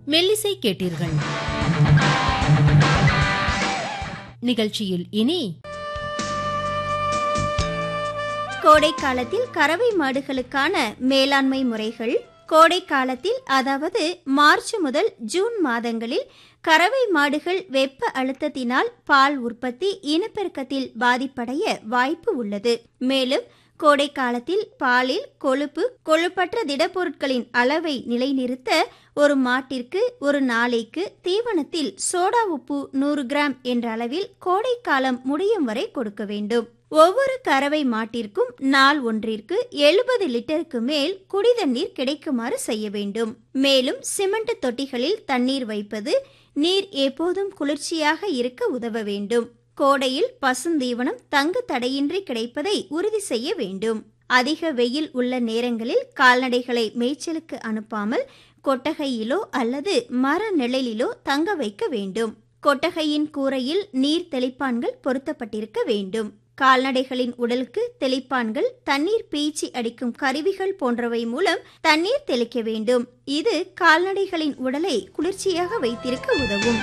மெல்லிசை கேட்டீர்கள் நிகழ்ச்சியில் இனி கோடை காலத்தில் கறவை மாடுகளுக்கான மேலாண்மை முறைகள் கோடை காலத்தில் அதாவது மார்ச் முதல் ஜூன் மாதங்களில் கறவை மாடுகள் வெப்ப அழுத்தத்தினால் பால் உற்பத்தி இனப்பெருக்கத்தில் பாதிப்படைய வாய்ப்பு உள்ளது மேலும் கோடை காலத்தில் பாலில் கொழுப்பு கொழுப்பற்ற திடப்பொருட்களின் அளவை நிலைநிறுத்த ஒரு மாட்டிற்கு ஒரு நாளைக்கு தீவனத்தில் சோடா உப்பு நூறு கிராம் என்ற அளவில் கோடை காலம் முடியும் வரை கொடுக்க வேண்டும் ஒவ்வொரு கறவை மாட்டிற்கும் நாள் ஒன்றிற்கு எழுபது லிட்டருக்கு மேல் குடிதண்ணீர் கிடைக்குமாறு செய்ய வேண்டும் மேலும் சிமெண்ட் தொட்டிகளில் தண்ணீர் வைப்பது நீர் எப்போதும் குளிர்ச்சியாக இருக்க உதவ வேண்டும் கோடையில் பசுந்தீவனம் தங்கு தடையின்றி கிடைப்பதை உறுதி செய்ய வேண்டும் அதிக வெயில் உள்ள நேரங்களில் கால்நடைகளை மேய்ச்சலுக்கு அனுப்பாமல் கொட்டகையிலோ அல்லது மர நிழலிலோ தங்க வைக்க வேண்டும் கொட்டகையின் கூரையில் நீர் தெளிப்பான்கள் பொருத்தப்பட்டிருக்க வேண்டும் கால்நடைகளின் உடலுக்கு தெளிப்பான்கள் தண்ணீர் பீச்சி அடிக்கும் கருவிகள் போன்றவை மூலம் தண்ணீர் தெளிக்க வேண்டும் இது கால்நடைகளின் உடலை குளிர்ச்சியாக வைத்திருக்க உதவும்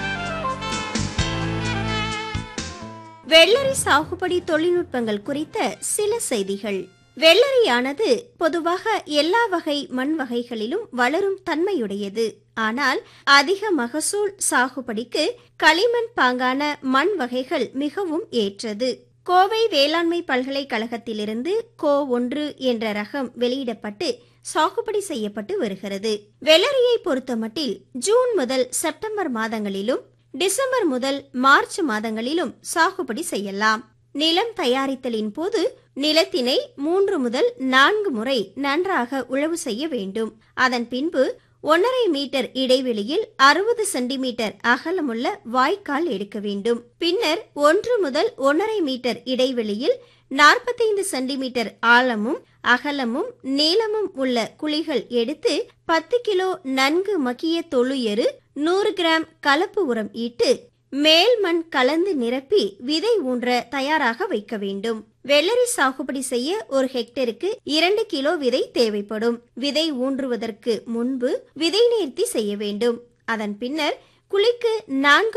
வெள்ளரி சாகுபடி தொழில்நுட்பங்கள் குறித்த சில செய்திகள் வெள்ளரியானது பொதுவாக எல்லா வகை மண் வகைகளிலும் வளரும் தன்மையுடையது ஆனால் அதிக மகசூல் சாகுபடிக்கு களிமண் பாங்கான மண் வகைகள் மிகவும் ஏற்றது கோவை வேளாண்மை பல்கலைக்கழகத்திலிருந்து கோ ஒன்று என்ற ரகம் வெளியிடப்பட்டு சாகுபடி செய்யப்பட்டு வருகிறது வெள்ளரியை பொறுத்தமட்டில் ஜூன் முதல் செப்டம்பர் மாதங்களிலும் டிசம்பர் முதல் மார்ச் மாதங்களிலும் சாகுபடி செய்யலாம் நிலம் தயாரித்தலின் போது நிலத்தினை மூன்று முதல் நான்கு முறை நன்றாக உழவு செய்ய வேண்டும் அதன் பின்பு ஒன்றரை மீட்டர் இடைவெளியில் அறுபது சென்டிமீட்டர் அகலமுள்ள வாய்க்கால் எடுக்க வேண்டும் பின்னர் ஒன்று முதல் ஒன்றரை மீட்டர் இடைவெளியில் நாற்பத்தைந்து சென்டிமீட்டர் ஆழமும் அகலமும் நீளமும் உள்ள குழிகள் எடுத்து பத்து கிலோ நன்கு மக்கிய தொழு எரு நூறு கிராம் கலப்பு உரம் ஈட்டு மேல் மண் கலந்து நிரப்பி விதை ஊன்ற தயாராக வைக்க வேண்டும் வெள்ளரி சாகுபடி செய்ய ஒரு ஹெக்டருக்கு இரண்டு கிலோ விதை தேவைப்படும் விதை ஊன்றுவதற்கு முன்பு விதை நேர்த்தி செய்ய வேண்டும் அதன் பின்னர் குழிக்கு நான்கு